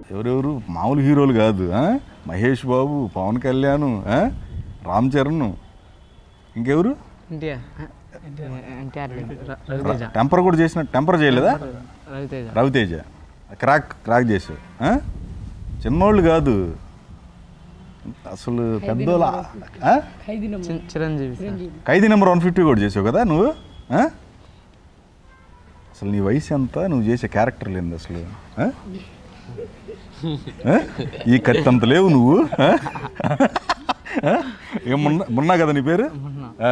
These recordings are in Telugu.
ఎవరెవరు మామూలు హీరోలు కాదు ఆ? మహేష్ బాబు పవన్ కళ్యాణ్ ఆ? రామ్ చరణ్ ఇంకెవరు ఎన్టీఆర్ ఎన్టీఆర్ రవితేజ టెంపర్ కూడా చేసిన టెంపర్ చేయలేదా రవితేజ రవితేజ క్రాక్ క్రాక్ చేసావు ఆ? చిన్నోళ్ళు కాదు అసలు పెద్దోళ్ళ ఆ? చిన్- Chiranjeevi sir. Khaidi number one fifty కూడా చేసావు కదా నువ్వు ఆ? అసలు నీ వయసు ఎంత నువ్వు చేసే క్యారెక్టర్ లేదు అసలు ఆ? ఆ? ఈ కత్తి అంత లేవు నువ్వు ఆ? ఆ? ఏం మున్నా మున్నా కదా నీ పేరు ఆ.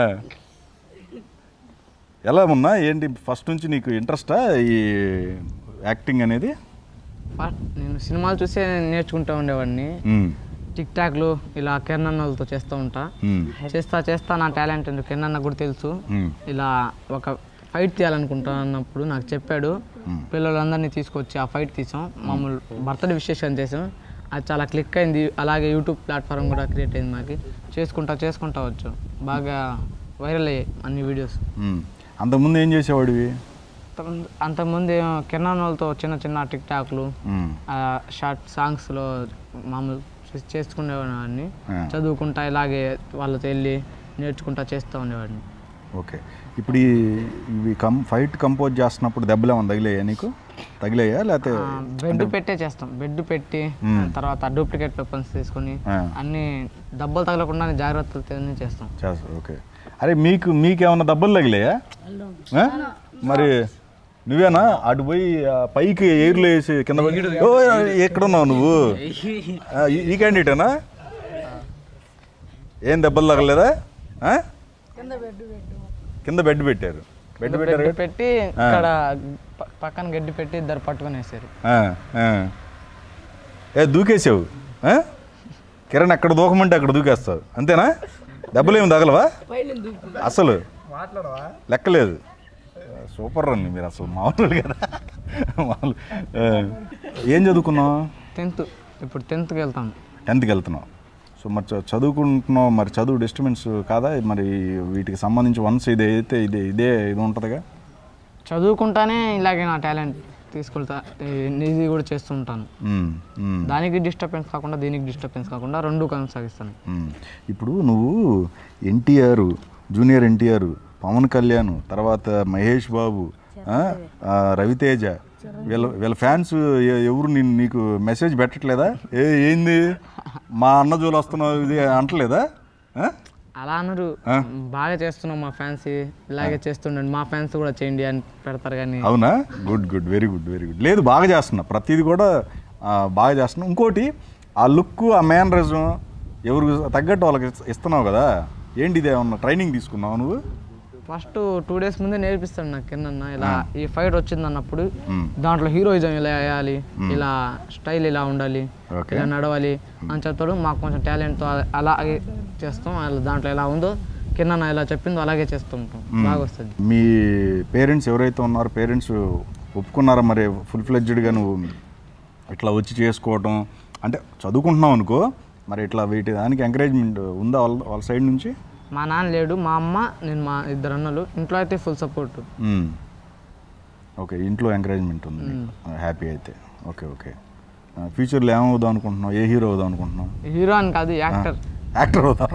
ఎలా మున్నా ఏంటి ఫస్ట్ నుంచి నీకు ఇంట్రెస్టా ఈ యాక్టింగ్ అనేది ఫస్ట్ నేను సినిమాలు చూసే నేర్చుకుంటూ ఉండేవాడిని ఉమ్, టిక్ టాక్లు ఇలా కిరణ్ అన్నలతో చేస్తూ ఉంటా ఉమ్, చేస్తా చేస్తా నా టాలెంట్ ఎందుకు కిరణ్ అన్న కూడా తెలుసు ఉమ్, ఇలా ఒక ఫైట్ తీయాలనుకుంటా అన్నప్పుడు నాకు చెప్పాడు పిల్లలందరినీ తీసుకొచ్చి ఆ ఫైట్ తీసాం మామూలు బర్త్డే విశేషం చేసాం అది చాలా క్లిక్ అయింది అలాగే యూట్యూబ్ ప్లాట్ఫామ్ కూడా క్రియేట్ అయింది మాకు చేసుకుంటా చేసుకుంటా వచ్చు బాగా వైరల్ అయ్యాయి అన్ని వీడియోస్ ఉమ్. అంతకుముందు ఏం చేసేవాడివి అంతకుముందు- అంతకుముందు కిరణ్ వాళ్ళతో చిన్న చిన్న టిక్ టాక్లు ఉమ్, షార్ట్ సాంగ్స్లో మామూలు చేస్- చేసుకునేవాడిని ఆ. చదువుకుంటా ఇలాగే వాళ్ళతో వెళ్ళి నేర్చుకుంటా చేస్తూ ఉండేవాడిని ఓకే ఇప్పుడు ఈ ఇవి కం ఫైట్ కంపోజ్ చేస్తున్నప్పుడు దెబ్బలు ఏమైనా తగిలాయా నీకు తగిలాయా లేకపోతే బెడ్ పెట్టే చేస్తాం బెడ్ పెట్టి మ్మ్. తర్వాత డూప్లికేట్ వెపన్స్ తీసుకొని ఆ. అన్ని దెబ్బలు తగలకుండా జాగ్రత్తలు అన్ని చేస్తాం చేస్తా ఓకే అరే మీకు మీకేమన్నా దెబ్బలు తగిలాయా ఆ? మరి నువ్వేనా అటు పోయి ఆ పైకి ఎయిర్లో వేసి కింద పడి- ఓ ఎక్కడున్నావు నువ్వు ఆ, ఈ- ఈ క్యాండిడేటేనా ఏం దెబ్బలు తగలేదా ఆ? కింద బెడ్ పెట్టారు బెడ్ పెట్టారు బెడ్ పెట్టి ఇక్కడ ప- పక్కన గడ్డి పెట్టి ఇద్దరు పట్టుకొని వేసారు ఆ, ఆ. ఏ దూకేసావు ఆ? కిరణ్ ఎక్కడ దూకమంటే అక్కడ దూకేస్తావు అంతేనా దెబ్బలేమి తగలవా అసలు లెక్కలేదు సూపర్ రండి మీరు అసలు మామూలు కదా మామూలు ఆ. ఏం చదువుకున్నావు టెన్త్ ఇప్పుడు టెన్త్కి వెళ్తాం టెన్త్కి వెళ్తున్నావు సో మరి చ- చదువుకుంటున్నావు మరి చదువు డిస్టర్బెన్స్ కాదా మరి వీటికి సంబంధించి వన్స్ ఇది అయితే ఇదే ఇదే ఇది ఉంటుందిగా చదువుకుంటానే ఇలాగే నా టాలెంట్ తీసుకెళ్తా ఇది కూడా చేస్తుంటాను ఉమ్, ఉమ్. దానికి డిస్టర్బెన్స్ కాకుండా దీనికి డిస్టర్బెన్స్ కాకుండా రెండు కొనసాగిస్తాను మ్మ్. ఇప్పుడు నువ్వు ఎన్టీఆర్ జూనియర్ ఎన్టీఆర్ పవన్ కళ్యాణ్ తర్వాత మహేష్ బాబు ఆ, ఆ, రవితేజ వీళ్ళ వీళ్ళ ఫ్యాన్స్ ఎవరు నిన్ను నీకు మెసేజ్ పెట్టట్లేదా ఏ ఏంది మా అన్న జోలు వస్తున్నావు ఇది అంటలేదా ఆ? అలా అనరు బాగా చేస్తున్నాం మా ఫ్యాన్స్ ఇలాగే చేస్తుండండి మా ఫ్యాన్స్ కూడా చేయండి అని పెడతారు కానీ అవునా good good very good very good లేదు బాగా చేస్తున్నా ప్రతిదీ కూడా ఆ, బాగా చేస్తున్నా ఇంకోటి ఆ లుక్ ఆ మేనరిజం ఎవరు తగ్గట్టు వాళ్ళకి ఇస్- ఇస్తున్నావు కదా ఏంటి ఇది ఏమన్నా ట్రైనింగ్ తీసుకున్నావు నువ్వు ఫస్ట్ టూ డేస్ ముందే నేర్పిస్తాడు నాకు కింద ఇలా ఈ ఫైట్ వచ్చింది అన్నప్పుడు మ్మ్. దాంట్లో హీరోయిజం ఇలా వేయాలి ఇలా స్టైల్ ఇలా ఉండాలి Okay. ఇలా నడవాలి అని చెప్తాడు మాకు కొంచెం టాలెంట్తో అలాగే చేస్తాం అలా దాంట్లో ఎలా ఉందో కింద ఇలా చెప్పిందో అలాగే చేస్తుంటాం బాగా వస్తుంది మీ పేరెంట్స్ ఎవరైతే ఉన్నారో పేరెంట్స్ ఒప్పుకున్నారా మరి ఫుల్ ఫ్లెడ్జ్డ్గా నువ్వు ఇట్లా వచ్చి చేసుకోవటం అంటే చదువుకుంటున్నావు అనుకో మరి ఇట్లా వీటి దానికి ఎంకరేజ్మెంట్ ఉందా వాళ్ళ వాళ్ళ సైడ్ నుంచి మా నాన్న లేడు మా అమ్మ నేను మా ఇద్దరు అన్నలు ఇంట్లో అయితే ఫుల్ సపోర్ట్ మ్మ్. ఓకే ఇంట్లో ఎంకరేజ్మెంట్ ఉంది హ్యాపీ అయితే ఓకే ఓకే ఫ్యూచర్లో ఏమవుదాం అనుకుంటున్నావు ఏ హీరో అవుదాం అనుకుంటున్నావు హీరో అని కాదు యాక్టర్ యాక్టర్ అవుతాం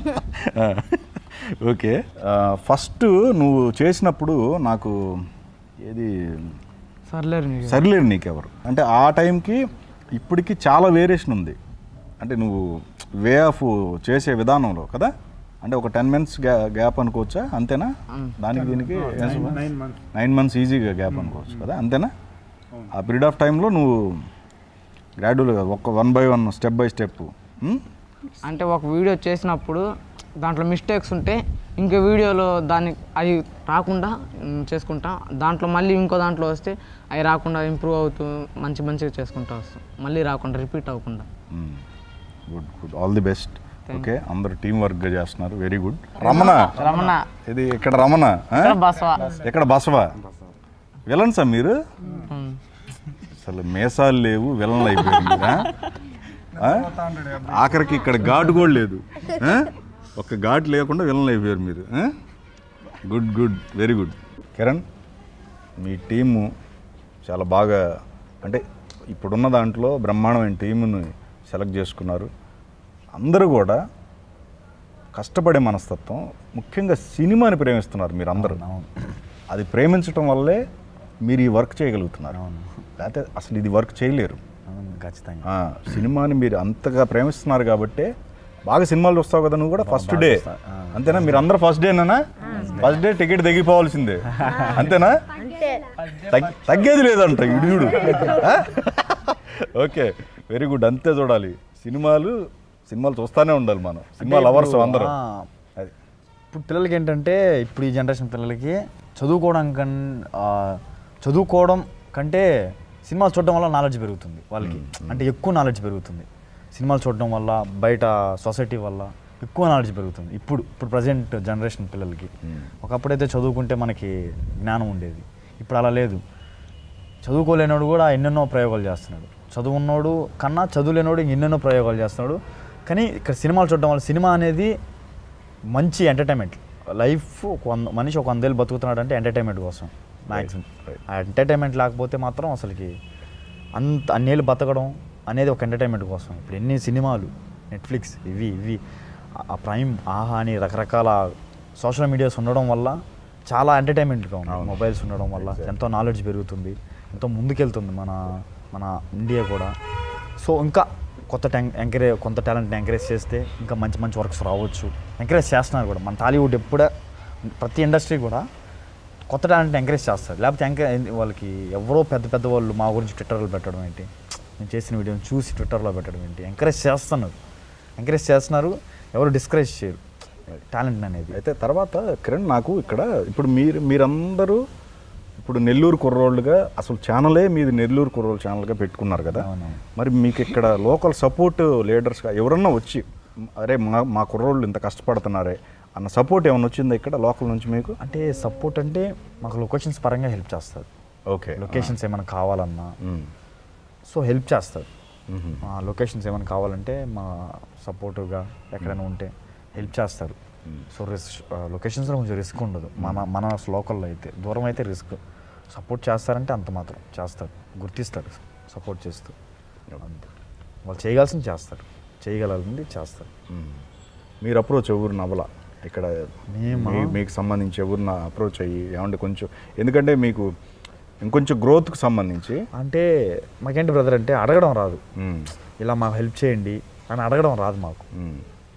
ఓకే ఫస్ట్ నువ్వు చేసినప్పుడు నాకు ఏది సర్లేరు మీకు సరిలేరు నీకెవరు అంటే ఆ టైంకి ఇప్పటికి చాలా వేరియేషన్ ఉంది అంటే నువ్వు వే ఆఫ్ చేసే విధానంలో కదా అంటే ఒక టెన్ మంత్స్ గ్యా గ్యాప్ అనుకోవచ్చా అంతేనా దానికి దీనికి నైన్ మంత్స్ ఈజీగా గ్యాప్ అనుకోవచ్చు కదా అంతేనా ఆ పీరియడ్ ఆఫ్ టైంలో నువ్వు గ్రాడ్యువల్గా ఒక one by one step by step అంటే ఒక వీడియో చేసినప్పుడు దాంట్లో మిస్టేక్స్ ఉంటే ఇంకో వీడియోలో దాన్ని అవి రాకుండా మ్, చేసుకుంటా దాంట్లో మళ్ళీ ఇంకో దాంట్లో వస్తే అవి రాకుండా ఇంప్రూవ్ అవుతూ మంచి మంచిగా చేసుకుంటా వస్తాం మళ్ళీ రాకుండా రిపీట్ అవ్వకుండా good good all the best okay అందరు టీం వర్క్గా చేస్తున్నారు వెరీ గుడ్ రమణ రమణ ఇది ఇక్కడ రమణ ఆ? ఇక్కడ బసవా ఇక్కడ బసవా విలన్సా మీరు మ్. అసలు మేసాలు లేవు విలన్లు అయిపోయారు మీరా ఆ? ఆఖరికి ఇక్కడ ఘాటు కూడా లేదు ఆ? ఒక్క ఘాటు లేకుండా విలన్లు అయిపోయారు మీరు good good very good Kiran మీ టీము చాలా బాగా అంటే ఇప్పుడున్న దాంట్లో బ్రహ్మాండమైన టీముని సెలెక్ట్ చేసుకున్నారు అందరూ కూడా కష్టపడే మనస్తత్వం ముఖ్యంగా సినిమాని ప్రేమిస్తున్నారు మీరు అందరూ అవును. అది ప్రేమించటం వల్లే మీరు ఈ వర్క్ చేయగలుగుతున్నారు అవును. లేకపోతే అసలు ఇది వర్క్ చేయలేరు అవును, ఖచ్చితంగా ఆ, సినిమాని మీరు అంతగా ప్రేమిస్తున్నారు కాబట్టే బాగా సినిమాలు చూస్తావు కదా నువ్వు కూడా ఫస్ట్ డే చూస్తా. ఆ. అంతేనా మీరు అందరూ ఫస్ట్ డేనా ఫస్ట్ డే టికెట్ తగ్గిపోవాల్సిందే అంతేనా తగ్- తగ్గేది లేదంట ఇడు చూడు ఆ? ఓకే వెరీ గుడ్ అంతే చూడాలి సినిమాలు సినిమాలు చూస్తానే ఉండాలి మనం సినిమా అంటే లవర్స్ ఇప్పుడు, అందరూ ఆ, అది ఇప్పుడు పిల్లలకి ఏంటంటే ఇప్పుడు ఈ జనరేషన్ పిల్లలకి చదువుకోవడం కన్ ఆ, చదువుకోవడం కంటే సినిమాలు చూడడం వల్ల నాలెడ్జ్ పెరుగుతుంది వాళ్ళకి అంటే ఎక్కువ నాలెడ్జ్ పెరుగుతుంది సినిమాలు చూడడం వల్ల బయట సొసైటీ వల్ల ఎక్కువ నాలెడ్జ్ పెరుగుతుంది ఇప్పుడు ఇప్పుడు ప్రజెంట్ జనరేషన్ పిల్లలకి ఒకప్పుడైతే చదువుకుంటే మనకి జ్ఞానం ఉండేది ఇప్పుడు అలా లేదు చదువుకోలేనోడు కూడా ఎన్నెన్నో ప్రయోగాలు చేస్తున్నాడు చదువున్నోడు కన్నా చదువులేనోడు ఎన్నెన్నో ప్రయోగాలు చేస్తున్నాడు కానీ ఇక్కడ సినిమాలు చూడడం వల్ల సినిమా అనేది మంచి ఎంటర్టైన్మెంట్ లైఫ్ ఒక వంద మనిషి ఒక వందేళ్ళు బతుకుతున్నాడు అంటే ఎంటర్టైన్మెంట్ కోసం మ్యాక్సిమం right. ఆ ఎంటర్టైన్మెంట్ లేకపోతే మాత్రం అసలుకి అంత అన్నేళ్ళు బతకడం అనేది ఒక ఎంటర్టైన్మెంట్ కోసం ఇప్పుడు ఎన్ని సినిమాలు నెట్ఫ్లిక్స్ ఇవి ఇవి ఆ- ఆ ప్రైమ్ ఆహా అని రకరకాల సోషల్ మీడియాస్ ఉండడం వల్ల చాలా ఎంటర్టైన్మెంట్గా ఉంది అవును. మొబైల్స్ ఉండడం వల్ల ఎంతో నాలెడ్జ్ పెరుగుతుంది ఎంతో ముందుకెళ్తుంది మన మన ఇండియా కూడా సో ఇంకా కొత్త ట్యాంక్ ఎంకరేజ్ కొంత టాలెంట్ని ఎంకరేజ్ చేస్తే ఇంకా మంచి మంచి వర్క్స్ రావచ్చు ఎంకరేజ్ చేస్తున్నారు కూడా మన టాలీవుడ్ ఎప్పుడే ప్రతి ఇండస్ట్రీ కూడా కొత్త టాలెంట్ని ఎంకరేజ్ చేస్తారు లేకపోతే ఎంకరేజ్ వాళ్ళకి ఎవరో పెద్ద పెద్ద వాళ్ళు మా గురించి ట్విట్టర్లో పెట్టడం ఏంటి నేను చేసిన వీడియోని చూసి ట్విట్టర్లో పెట్టడం ఏంటి ఎంకరేజ్ చేస్తున్నారు ఎంకరేజ్ చేస్తున్నారు ఎవరు డిస్కరేజ్ చేయరు టాలెంట్ అనేది అయితే తర్వాత కిరణ్ నాకు ఇక్కడ ఇప్పుడు మీరు మీరందరూ ఇప్పుడు నెల్లూరు కుర్రోళ్ళుగా అసలు ఛానలే మీది నెల్లూరు కుర్రోళ్ళు ఛానల్గా పెట్టుకున్నారు కదా అవునవును. మరి మీకు ఇక్కడ లోకల్ సపోర్ట్ లీడర్స్గా ఎవరన్నా వచ్చి అరే మా మా కుర్రోళ్ళు ఇంత కష్టపడుతున్నారే అన్న సపోర్ట్ ఏమైనా వచ్చిందా ఇక్కడ లోకల్ నుంచి మీకు అంటే సపోర్ట్ అంటే మాకు లొకేషన్స్ పరంగా హెల్ప్ చేస్తారు ఓకే లొకేషన్స్ ఏమైనా కావాలన్నా సో హెల్ప్ చేస్తారు ఆ లొకేషన్స్ ఏమైనా కావాలంటే మా సపోర్టివ్గా ఎక్కడైనా ఉంటే హెల్ప్ చేస్తారు సో రిస్క్ లొకేషన్స్లో కొంచెం రిస్క్ ఉండదు మన మన లోకల్లో అయితే దూరం అయితే రిస్క్ సపోర్ట్ చేస్తారంటే అంత మాత్రం చేస్తారు గుర్తిస్తారు సపోర్ట్ చేస్తూ అంతే వాళ్ళు చేయగలసింది చేస్తారు చేయగలిగింది చేస్తారు మీరు అప్రోచ్ ఎవరు నవల ఇక్కడ మేమా? మీ- మీకు సంబంధించి ఎవరిన అప్రోచ్ అయ్యి ఏమంటే కొంచెం ఎందుకంటే మీకు ఇంకొంచెం గ్రోత్కి సంబంధించి అంటే మాకేంటి బ్రదర్ అంటే అడగడం రాదు మ్మ్. ఇలా మాకు హెల్ప్ చేయండి అని అడగడం రాదు మాకు మ్మ్.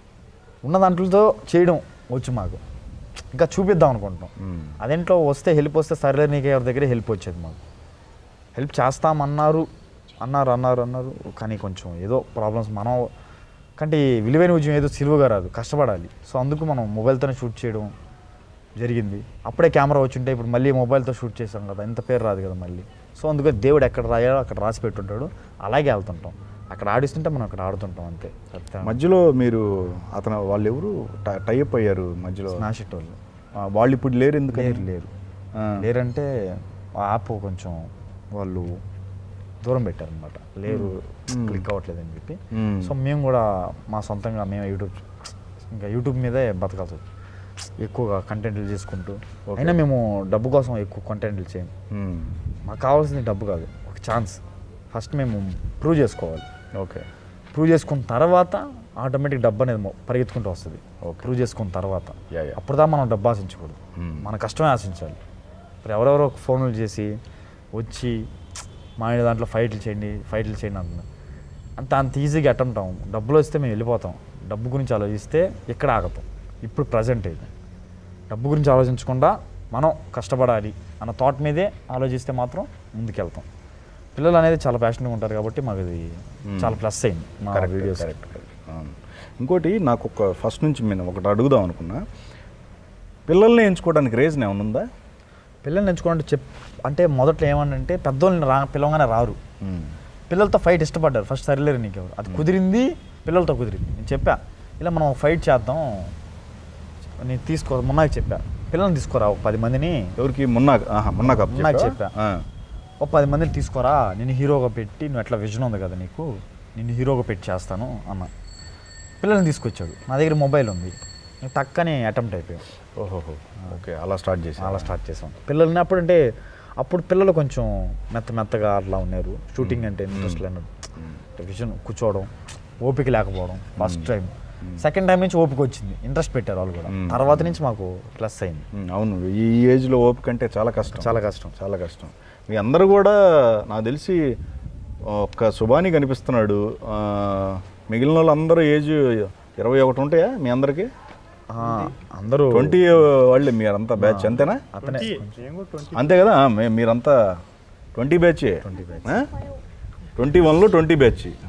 ఉన్న దాంట్లతో చేయడం వచ్చు మాకు ఇంకా చూపిద్దాం అనుకుంటాం మ్మ్. అదేంట్లో వస్తే హెల్ప్ వస్తే సరేలే నీకు ఎవరి దగ్గర హెల్ప్ వచ్చేది మాకు హెల్ప్ చేస్తామన్నారు అన్నారు అన్నారు అన్నారు కానీ కొంచెం ఏదో ప్రాబ్లమ్స్ మనం కంటే ఈ విలువైన ఉద్యమం ఏదో సిలువగా రాదు కష్టపడాలి సో అందుకు మనం మొబైల్తోనే షూట్ చేయడం జరిగింది అప్పుడే కెమెరా వచ్చింటే ఇప్పుడు మళ్ళీ మొబైల్తో షూట్ చేసాం కదా ఇంత పేరు రాదు కదా మళ్ళీ సో అందుకే దేవుడు ఎక్కడ రాయాలో అక్కడ రాసి పెట్టుంటాడు అలాగే వెళ్తుంటాం అక్కడ ఆడిస్తుంటే మనం అక్కడ ఆడుతుంటాం అంతే మధ్యలో మీరు అతను వాళ్ళు ఎవరు టైప్ అయ్యారు మధ్యలో స్మాష్ ఇట్ వాళ్ళు ఆ, వాళ్ళు ఇప్పుడు లేరు ఎందుకు లేరు లేరు ఆ. లేరంటే ఆ యాప్ కొంచెం వాళ్ళు దూరం పెట్టారనమాట లేరు క్లిక్ అవ్వట్లేదు అని చెప్పి మ్మ్. సో మేము కూడా మా సొంతంగా మేము యూట్యూబ్ ఇంకా యూట్యూబ్ మీదే బతకాల్సి వచ్చింది ఎక్కువగా కంటెంట్లు చేసుకుంటూ అయినా మేము డబ్బు కోసం ఎక్కువ కంటెంట్లు చేయం మ్మ్. మాకు కావాల్సింది డబ్బు కాదు ఒక ఛాన్స్ ఫస్ట్ మేము ప్రూవ్ చేసుకోవాలి ఓకే ప్రూవ్ చేసుకున్న తర్వాత ఆటోమేటిక్ డబ్బు అనేది మొ- పరిగెత్తుకుంటూ వస్తుంది ప్రూవ్ చేసుకున్న తర్వాత యా, యా. అప్పుడుదా మనం డబ్బు ఆశించకూడదు మ్మ్. మన కష్టమే ఆశించాలి ఇప్పుడు ఎవరెవరో ఫోన్లు చేసి వచ్చి మా ఆయన దాంట్లో ఫైట్లు చేయండి ఫైట్లు చేయండి అంటున్నారు అంత అంత ఈజీగా అట్టంటాం డబ్బులు వస్తే మేము వెళ్ళిపోతాం డబ్బు గురించి ఆలోచిస్తే ఎక్కడ ఆగతాం ఇప్పుడు ప్రజెంట్ ఇది డబ్బు గురించి ఆలోచించకుండా మనం కష్టపడాలి అన్న థాట్ మీదే ఆలోచిస్తే మాత్రం ముందుకెళ్తాం పిల్లలు అనేది చాలా ప్యాషన్గా ఉంటారు కాబట్టి మాకు ఇది చాలా ప్లస్ అయింది మా కరెక్ట్ వీడియోస్ కరెక్ట్ కరెక్ట్ అవును. ఇంకోటి నాకు ఒక ఫస్ట్ నుంచి నేను ఒకటి అడుగుదాం అనుకున్నా పిల్లల్ని ఎంచుకోవడానికి రీజన్ ఏమైనా ఉందా పిల్లల్ని ఎంచుకోవాలంటే చెప్ అంటే మొదట్లో ఏమనంటే పెద్దోళ్ళని రా పిలవగానే రారు పిల్లలతో ఫైట్ ఇష్టపడ్డారు ఫస్ట్ సరిలేరు నీకు ఎవరు అది కుదిరింది పిల్లలతో కుదిరింది నేను చెప్పా ఇలా మనం ఫైట్ చేద్దాం నేను తీసుకో మొన్నకి చెప్పా పిల్లల్ని తీసుకోరా ఒక పది మందిని ఎవరికి మొన్న ఆహా, మొన్న కప్ మొన్నకి చెప్పా? చెప్పా. ఆ. ఒక పది మందిని తీసుకోరా నేను హీరోగా పెట్టి నువ్వు ఎట్లా విజన్ ఉంది కదా నీకు నేను హీరోగా పెట్టి చేస్తాను అన్న పిల్లల్ని తీసుకొచ్చాడు నా దగ్గర మొబైల్ ఉంది నేను టక్కని అటెంప్ట్ అయిపోయాం ఓహోహో ఓకే అలా స్టార్ట్ చేసి అలా స్టార్ట్ చేసాం పిల్లల్ని అప్పుడంటే అప్పుడు పిల్లలు కొంచెం మెత్త మెత్తగా అట్లా ఉన్నారు షూటింగ్ అంటే ఇంట్రెస్ట్ లేనట్టు విజన్ కూర్చోవడం ఓపిక లేకపోవడం ఫస్ట్ టైం సెకండ్ టైం నుంచి ఓపిక వచ్చింది ఇంట్రెస్ట్ పెట్టారు వాళ్ళు కూడా మ్మ్. తర్వాత నుంచి మాకు ప్లస్ అయింది ఉమ్, అవును ఈ ఏజ్లో ఓపిక అంటే చాలా కష్టం చాలా కష్టం చాలా కష్టం మీ అందరూ కూడా నాకు తెలిసి ఒక్క సుబాని కనిపిస్తున్నాడు ఆ, మిగిలిన వాళ్ళందరూ ఏజ్ ఇరవై ఒకటి ఉంటాయా మీ అందరికి ఆ, అందరూ ట్వంటీ వాళ్ళే మీరంతా బ్యాచ్ అంతేనా అతనే అంతే కదా మే- మీరంతా ట్వంటీ బ్యాచ్ ట్వంటీ వన్లో ట్వంటీ బ్యాచ్